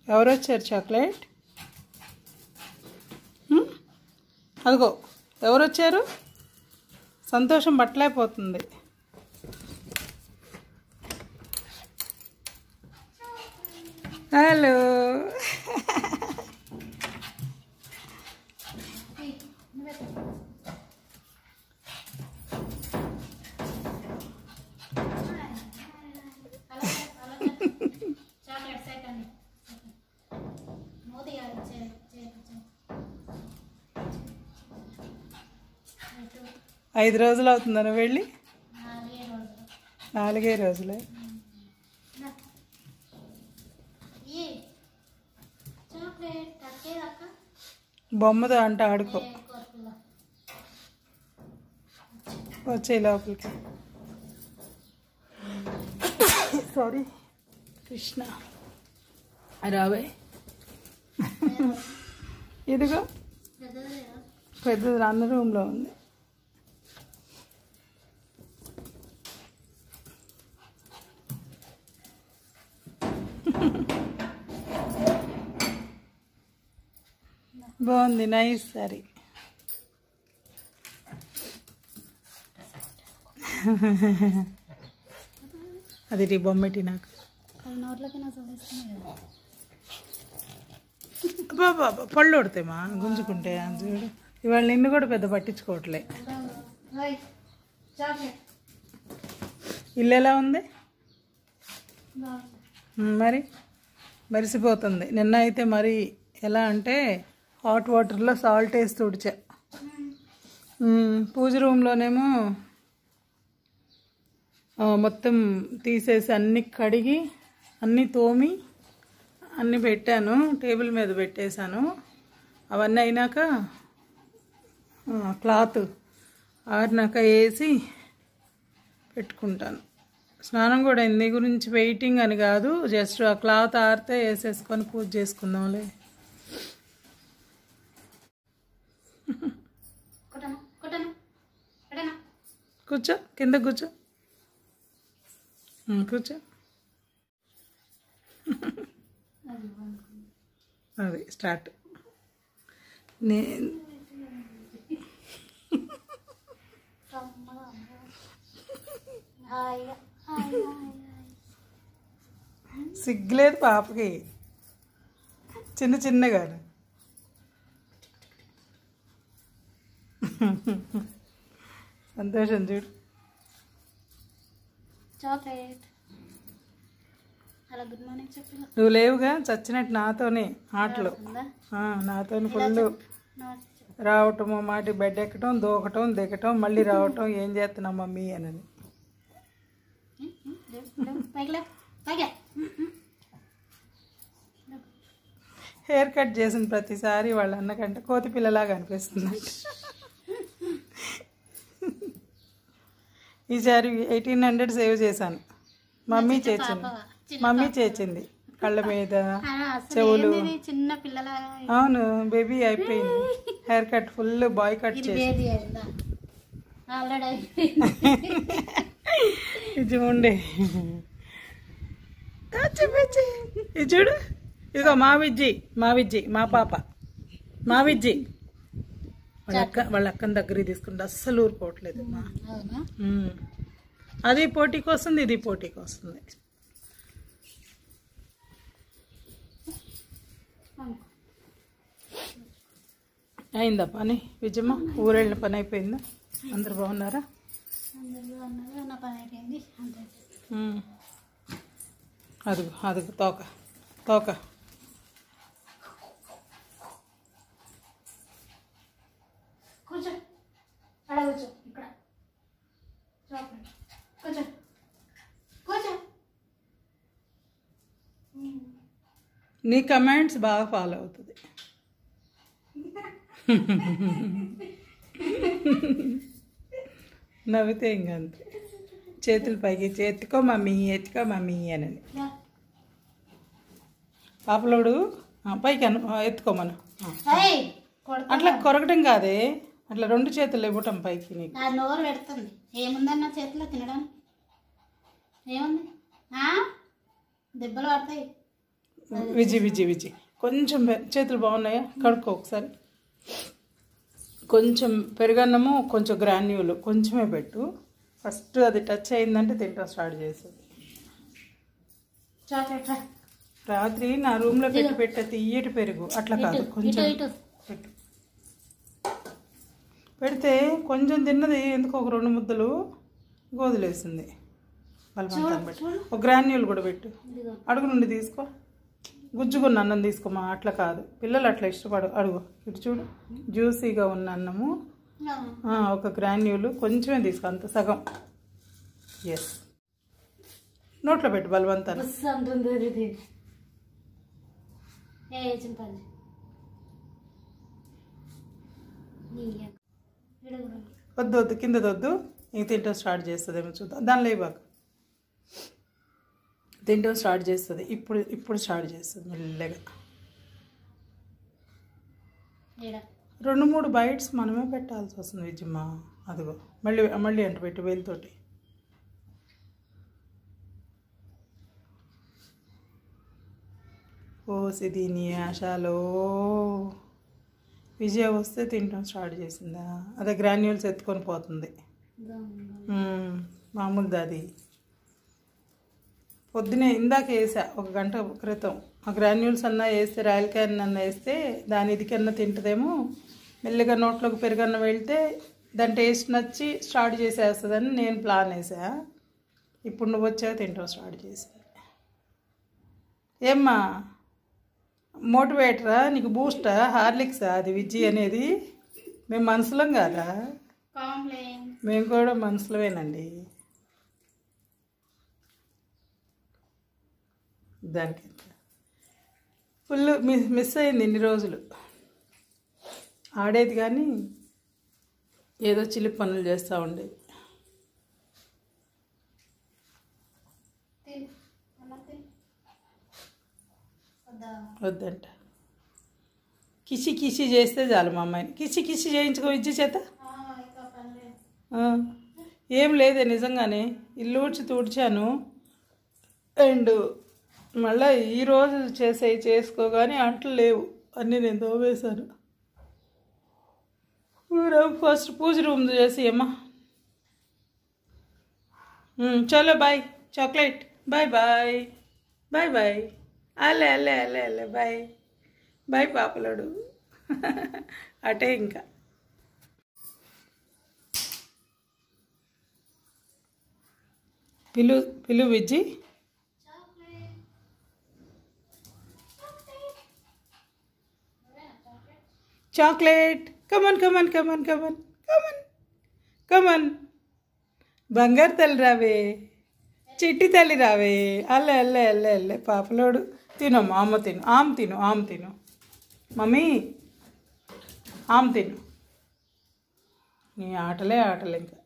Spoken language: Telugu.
ఎవరు వచ్చారు చాక్లెట్ హ్మ్? అదిగో ఎవరు వచ్చారు సంతోషం పట్టలేకపోతుంది hello chocolate second Modi garu చేరు చేరు ఐదు రోజులు అవుతుందని వెళ్ళి నాలుగే రోజులు నాలుగే రోజులే ఈ చాక్లెట్ కట్టేదక్క బొమ్మతో అంట ఆడుకో ఏ కోరుకుందా వచ్చే లోపలికి సారీ కృష్ణ రావే ఇదిగో పెద్దది పెద్దది అన్న రూమ్లో ఉంది బాగుంది నైస్ సరే అది టీ బొమ్మెటి నాకు అది నోట్లోకి నా చూపిస్తుంది కదా బాబా పళ్ళు కొడతామా గుంజుకుంటే ఆ చూడు ఇవాళ నిన్ను కూడా పెద్ద పట్టించుకోవట్లే రైట్ చాక్లెట్ ఇల్లు ఎలా ఉంది బాగుంది ఉమ్, మరి మరిసిపోతుంది నిన్న అయితే మరి ఎలా అంటే హాట్ వాటర్లో సాల్ట్ వేసి తుడిచా ఉమ్, పూజ రూమ్లోనేమో ఆ, మొత్తం తీసేసి అన్ని కడిగి అన్నీ తోమి అన్నీ పెట్టాను టేబుల్ మీద పెట్టేశాను అవన్నీ అయినాక ఆ, క్లాత్ ఆరినాక వేసి పెట్టుకుంటాను స్నానం కూడా ఇంది గురించి వెయిటింగ్ అని కాదు జస్ట్ ఆ క్లాత్ ఆరితే వేసేసుకొని పూజ చేసుకుందాంలే కొట్టను కొట్టను కొట్టను కూర్చో కింద కూర్చో ఉమ్, కూర్చో అది బాగుంది. అది స్టార్ట్ నేను కమ్మగా ఉంది. హాయిగా హాయిగా హాయిగా సిగ్గులేదు పాపకి చిన్న చిన్నగా సంతోషం చూడు చాక్లెట్ అలా గుడ్ మార్నింగ్ చెప్పిన నువ్వు లేవుగా చచ్చినట్టు నాతోనే ఆటలు ఉందా ఆ, నాతోని ఫుల్ నమస్తే రావటము మాటి బెడ్ ఎక్కటం దూకటం దిగటం మళ్ళీ రావటం ఏం చేస్తున్నావు మమ్మీ అని పైకి లే పైకి హెయిర్ కట్ చేసిన ప్రతిసారి వాళ్ళ అన్నకంటే కోతి పిల్లలాగా అనిపిస్తుంది ఈసారి ఎయిటీన్ హండ్రెడ్ సేవ్ చేశాను మమ్మీ చేసింది మమ్మీ చేసింది కళ్ళ మీద చెవులు ఇది చిన్న పిల్లల అవును బేబీ అయిపోయింది haircut full boy cut ఇది చేసి బేబీ అయిందా ఆల్రెడీ అయిపోయింది ఇది ఉండే చూపించి ఇది చూడు ఇదిగో మా విజ్జి మా విజ్జి మా పాప మా విజ్జి వాళ్ళ అక్క వాళ్ళ అక్కని దగ్గరికి తీసుకుంటే అస్సలు ఊరుకోవట్లేదు మా అవునా ఉమ్. అది పోటీకి వస్తుంది ఇది పోటీకి వస్తుంది అయిందా పని విజయమ్మ ఊరెళ్ళిన పని అయిపోయిందా అందరు బాగున్నారా అందరూ అన్నారు నా పని అయిపోయింది అంతే ఉమ్. అదిగో అదిగో తోక తోక కూర్చో అక్కడ కూర్చో ఇక్కడ చాక్లెట్ కూర్చో కూర్చో నీ కమెంట్స్ బాగా ఫాలో అవుతుంది నవ్వితే ఇంక అంతే చేతులు పైకి ఎత్తుకో మమ్మీ ఎత్తుకో మమ్మీ అని యా. పాపలోడు ఆ, పైకి అను ఆ, ఎత్తుకోమను ఆ. ఏయ్, కొడతా అట్లా కొరకటం కాదే అట్లా రెండు చేతులు ఇవ్వటం పైకి నీకు నా నోరు పెడుతుంది ఏముందని నా చేతిలో తినడం ఏముంది ఆ? దెబ్బలు పడతాయి విజి విజి విజి కొంచెం పె- చేతులు బాగున్నాయా కడుక్కో ఒకసారి కొంచెం పెరుగన్నము కొంచెం గ్రాన్యూలు కొంచెమే పెట్టు ఫస్ట్ అది టచ్ అయిందంటే తింటాం స్టార్ట్ చేసేది చాక్లెట్ రా రాత్రి నా రూమ్లో పెట్టి పెట్టే తీయటి పెరుగు అట్లా కాదు ఇటు కొంచెం ఇటు పెట్టు పెడితే కొంచెం తిన్నది ఎందుకు ఒక రెండు ముద్దలు గోదులేసింది బలవంతం పెట్టు ఒక గ్రాన్యూల్ కూడా పెట్టు ఇదిగో అడుగు నుండి తీసుకో గుజ్జుకున్న అన్నం తీసుకోమా అట్లా కాదు పిల్లలు అట్లా ఇష్టపడు అడుగు ఇటు చూడు జ్యూసీగా ఉన్న అన్నము ఆ, ఆ, ఒక గ్రాన్యూలు కొంచెమే తీసుకో అంత సగం ఎస్ నోట్లో పెట్టు బలవంతాన్ని బుస్స్ అంటుంది ఇది ఇది. ఏ చింపాలి నీ అక్క. ఈడ కూడా ఉంది. వద్దు వద్దు కింద వద్దు ఇంక తింటాం స్టార్ట్ చేస్తుందేమో చూద్దాం దానిలో ఇవ్వకు తింటాం స్టార్ట్ చేస్తుంది ఇప్పుడు ఇప్పుడు స్టార్ట్ చేస్తుంది మెల్లగా ఈడ రెండు మూడు బైట్స్ మనమే పెట్టాల్సి వస్తుంది విజయమ్మ అదిగో మళ్ళీ మళ్ళీ అంట పెట్టు వేలుతోటి ఓ దీని ఆశలో విజయ వస్తే తింటాం స్టార్ట్ చేసిందా అదే గ్రాన్యూల్స్ ఎత్తుకొని పోతుంది ఇదో ఉంది. మ్మ్. మామూలుది అది పొద్దునే ఇందాక వేసా ఒక గంట క్రితం ఆ గ్రాన్యూల్స్ అన్నా వేస్తే రాయల్ క్యాన్ అన్న వేస్తే దాని ఇదికన్నా తింటదేమో మెల్లిగా నోట్లోకి పెరుగన్న వెళ్తే దాని టేస్ట్ నచ్చి స్టార్ట్ చేసేస్తుందని నేను ప్లాన్ వేసా ఇప్పుడు నువ్వు వచ్చాక తింటావు స్టార్ట్ చేసి ఏమ్మా మోటివేటరా నీకు బూస్టా హార్లిక్సా అది విజ్జి అనేది మేము మనసులం కాదా కాంప్లైన్ మేము కూడా మనసులమేనండి దానికి ఫుల్ మిస్ మిస్ అయింది ఇన్ని రోజులు ఆడేది కానీ ఏదో చిలిపి పనులు చేస్తూ ఉండేది తిన్ అమ్మ తిన్ వద్దా వద్దంట కిసి కిసి చేస్తే చాలు మా అమ్మాయిని కిసి కిసి చేయించుకో ఇచ్చి చేత ఆ, ఇంకా పని లేదు ఆ, ఏం లేదే నిజంగానే ఇల్లు ఊడ్చి తుడిచాను అండ్ మళ్ళీ ఈరోజు చేసే చేసుకోగానే అంట్లు లేవు అన్నీ నేను తోవేశాను ఫస్ట్ పూజ రూమ్ చేసి అమ్మా ఉమ్, చలో bye chocolate bye bye bye bye అల్లే అల్లే అల్లే అల్లే బాయ్ బాయ్ పాపలాడు అటే ఇంకా పిలు పిలు Vijji chocolate come on come on come on come on come on come on బంగారు తల్లి రావే చిట్టి తల్లి రావే అల్లే అల్లే అల్లే అల్లే పాపలోడు తినమ్మా అమ్మ తిను ఆమ్ తిను ఆమ్ తిను మమ్మీ ఆమ్ తిను నీ ఆటలే ఆటలు ఇంకా